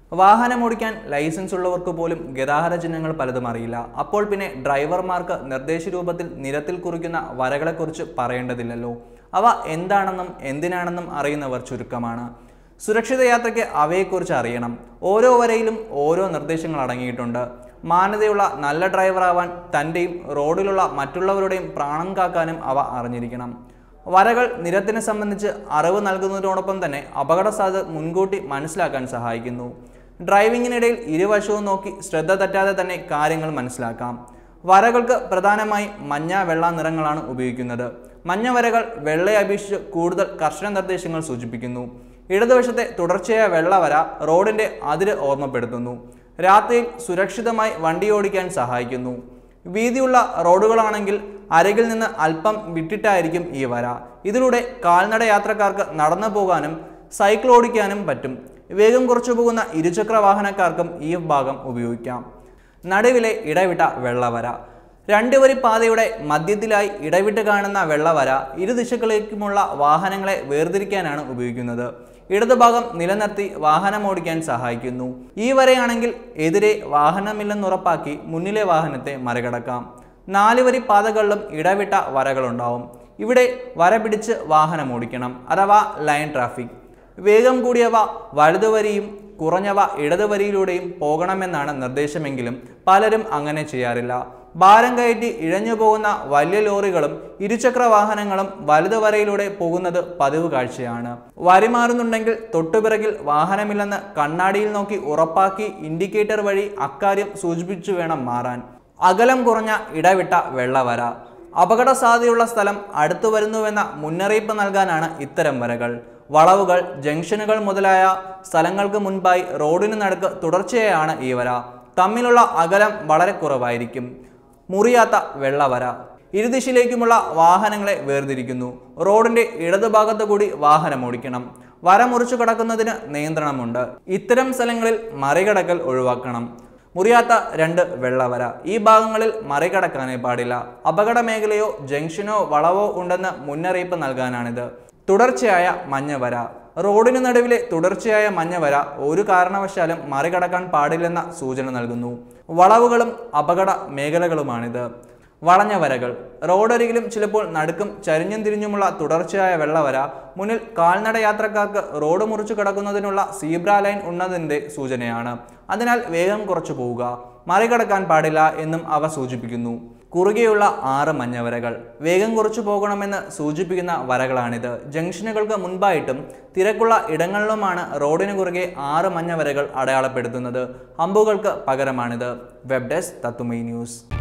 വാഹനമോടിക്കാൻ licence ഉള്ളവർക്ക് പോലും ഗതാഗത ചിഹ്നങ്ങൾ പലതും അറിയില്ല അപ്പോൾ പിന്നെ ഡ്രൈവർമാർക്ക് നിർദ്ദേശ രൂപത്തിൽ നിരത്തിൽ കുറിക്കുന്ന വരകളെക്കുറിച്ച് പറയേണ്ടതില്ലല്ലോ അവ എന്താണെന്നും എന്തിനാണെന്നും അറിയുന്നവർ ചുരുക്കമാണ് സുരക്ഷിത യാത്രയ്ക്ക് അവയെക്കുറിച്ച് അറിയണം ഓരോ വരയിലും ഓരോ നിർദ്ദേശങ്ങൾ അടങ്ങിയിട്ടുണ്ട് മാന്യതയുള്ള നല്ല ഡ്രൈവറാവാൻ തൻ്റെയും റോഡിലുള്ള മറ്റുള്ളവരുടെയും പ്രാണം കാക്കാനും അവ അറിഞ്ഞിരിക്കണം വരകൾ നിരത്തിനെ സംബന്ധിച്ച് അറിവ് നൽകുന്നതിനോടൊപ്പം തന്നെ അപകട സാധ്യത മുൻകൂട്ടി മനസ്സിലാക്കാൻ സഹായിക്കുന്നു ഡ്രൈവിങ്ങിനിടയിൽ ഇരുവശവും നോക്കി ശ്രദ്ധ തെറ്റാതെ തന്നെ കാര്യങ്ങൾ മനസ്സിലാക്കാം വരകൾക്ക് പ്രധാനമായും മഞ്ഞ വെള്ള നിറങ്ങളാണ് ഉപയോഗിക്കുന്നത് മഞ്ഞ വരകൾ വെള്ളയെ അപേക്ഷിച്ച് കൂടുതൽ കർശന നിർദ്ദേശങ്ങൾ സൂചിപ്പിക്കുന്നു ഇടതുവശത്തെ തുടർച്ചയായ വെള്ള വര റോഡിന്റെ അതിര് ഓർമ്മപ്പെടുത്തുന്നു രാത്രിയിൽ സുരക്ഷിതമായി വണ്ടി ഓടിക്കാൻ സഹായിക്കുന്നു വീതിയുള്ള റോഡുകളാണെങ്കിൽ അരകിൽ നിന്ന് അല്പം വിട്ടിട്ടായിരിക്കും ഈ വര ഇതിലൂടെ കാൽനട യാത്രക്കാർക്ക് നടന്നു പോകാനും സൈക്കിൾ ഓടിക്കാനും പറ്റും വേഗം കുറച്ചു പോകുന്ന ഇരുചക്ര വാഹനക്കാർക്കും ഈ ഭാഗം ഉപയോഗിക്കാം നടുവിലെ ഇടവിട്ട വെള്ളവര രണ്ട് വരി പാതയുടെ മധ്യത്തിലായി ഇടവിട്ട് കാണുന്ന വെള്ളവര ഇരു ദിശകളിലേക്കുമുള്ള വാഹനങ്ങളെ വേർതിരിക്കാനാണ് ഉപയോഗിക്കുന്നത് ഇടതുഭാഗം നിലനിർത്തി വാഹനം ഓടിക്കാൻ സഹായിക്കുന്നു ഈ വരയാണെങ്കിൽ എതിരെ വാഹനമില്ലെന്നുറപ്പാക്കി മുന്നിലെ വാഹനത്തെ മറികടക്കാം നാല് വരി പാതകളിലും ഇടവിട്ട വരകളുണ്ടാവും ഇവിടെ വര പിടിച്ച് വാഹനം ഓടിക്കണം അഥവാ ലൈൻ ട്രാഫിക് വേഗം കൂടിയവ വലതുവരിയും കുറഞ്ഞവ ഇടതുവരിയിലൂടെയും പോകണമെന്നാണ് നിർദ്ദേശമെങ്കിലും പലരും അങ്ങനെ ചെയ്യാറില്ല ഭാരം കയറ്റി ഇഴഞ്ഞു പോകുന്ന വലിയ ലോറികളും ഇരുചക്ര വാഹനങ്ങളും വലതുവരയിലൂടെ പോകുന്നത് പതിവ് കാഴ്ചയാണ് വരി മാറുന്നുണ്ടെങ്കിൽ തൊട്ടുപിറകിൽ വാഹനമില്ലെന്ന് കണ്ണാടിയിൽ നോക്കി ഉറപ്പാക്കി ഇൻഡിക്കേറ്റർ വഴി അക്കാര്യം സൂചിപ്പിച്ചു വേണം മാറാൻ അകലം കുറഞ്ഞ ഇടവിട്ട വെള്ളവര അപകട സാധ്യതയുള്ള സ്ഥലം അടുത്തു വരുന്നുവെന്ന മുന്നറിയിപ്പ് നൽകാനാണ് ഇത്തരം വരകൾ വളവുകൾ ജംഗ്ഷനുകൾ മുതലായ സ്ഥലങ്ങൾക്ക് മുൻപായി റോഡിന് നടുക്ക് തുടർച്ചയായാണ് ഈ വര തമ്മിലുള്ള അകലം വളരെ കുറവായിരിക്കും മുറിയാത്ത വെള്ളവര ഇരുദിശയിലേക്കുമുള്ള വാഹനങ്ങളെ വേർതിരിക്കുന്നു റോഡിന്റെ ഇടതുഭാഗത്തു കൂടി വാഹനം ഓടിക്കണം വര മുറിച്ചു കടക്കുന്നതിന് നിയന്ത്രണമുണ്ട് ഇത്തരം സ്ഥലങ്ങളിൽ മറികടക്കൽ ഒഴിവാക്കണം മുറിയാത്ത രണ്ട് വെള്ളവര ഈ ഭാഗങ്ങളിൽ മറികടക്കാനേ പാടില്ല അപകട മേഖലയോ ജംഗ്ഷനോ വളവോ ഉണ്ടെന്ന് മുന്നറിയിപ്പ് നൽകാനാണിത് തുടർച്ചയായ മഞ്ഞവര റോഡിന് നടുവിലെ തുടർച്ചയായ മഞ്ഞവര ഒരു കാരണവശാലും മറികടക്കാൻ പാടില്ലെന്ന സൂചന നൽകുന്നു വളവുകളും അപകട മേഖലകളുമാണിത് വളഞ്ഞ വരകൾ റോഡരികിലും ചിലപ്പോൾ നടുക്കും ചരിഞ്ഞും തിരിഞ്ഞുമുള്ള തുടർച്ചയായ വെള്ളവര മുന്നിൽ കാൽനട യാത്രക്കാർക്ക് റോഡ് മുറിച്ചു കടക്കുന്നതിനുള്ള സീബ്ര ലൈൻ ഉള്ളതിൻ്റെ സൂചനയാണ് അതിനാൽ വേഗം കുറച്ചു പോവുക മറികടക്കാൻ പാടില്ല എന്നും അവ സൂചിപ്പിക്കുന്നു കുറുകെയുള്ള ആറ് മഞ്ഞവരകൾ വേഗം കുറച്ചു പോകണമെന്ന് സൂചിപ്പിക്കുന്ന വരകളാണിത് ജംഗ്ഷനുകൾക്ക് മുൻപായിട്ടും തിരക്കുള്ള ഇടങ്ങളിലുമാണ് റോഡിന് കുറുകെ ആറ് മഞ്ഞവരകൾ അടയാളപ്പെടുത്തുന്നത് അമ്പുകൾക്ക് പകരമാണിത് വെബ് ഡെസ്ക് തത്തുമൈ ന്യൂസ്